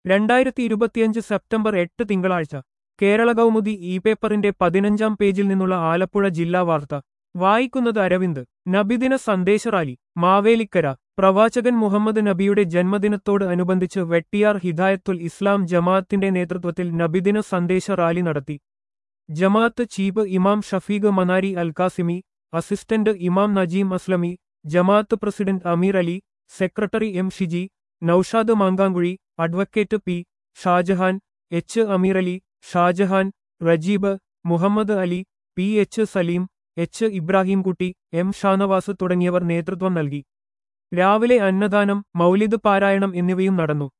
രണ്ടായിരത്തി ഇരുപത്തിയഞ്ച് സെപ്റ്റംബർ എട്ട് തിങ്കളാഴ്ച കേരള കൗമുദി ഇ പേപ്പറിന്റെ പതിനഞ്ചാം പേജിൽ നിന്നുള്ള ആലപ്പുഴ ജില്ലാ വാർത്ത വായിക്കുന്നത് അരവിന്ദ് നബിദിന സന്ദേശ റാലി മാവേലിക്കര പ്രവാചകൻ മുഹമ്മദ് നബിയുടെ ജന്മദിനത്തോട് അനുബന്ധിച്ച് വെട്ടിയാർ ഹിദായത്തുൽ ഇസ്ലാം ജമാഅത്തിന്റെ നേതൃത്വത്തിൽ നബിദിന സന്ദേശ റാലി നടത്തി ജമാഅത്ത് ചീഫ് ഇമാം ഷഫീഖ് മനാരി അൽകാസിമി അസിസ്റ്റന്റ് ഇമാം നജീം അസ്ലമി ജമാഅത്ത് president Ameer Ali secretary M Shiji Noushad Mankankuzhi advocate P Shajahan H Ameer Ali Shajahan Rajeeb Muhammad Ali P H Saleem H Ibrahimkutty M Shanavas തുടങ്ങിയവർ നേതൃത്വം നൽകി രാവിലെ അന്നദാനം മൗലിദ് പാരായണം എന്നിവയും നടന്നു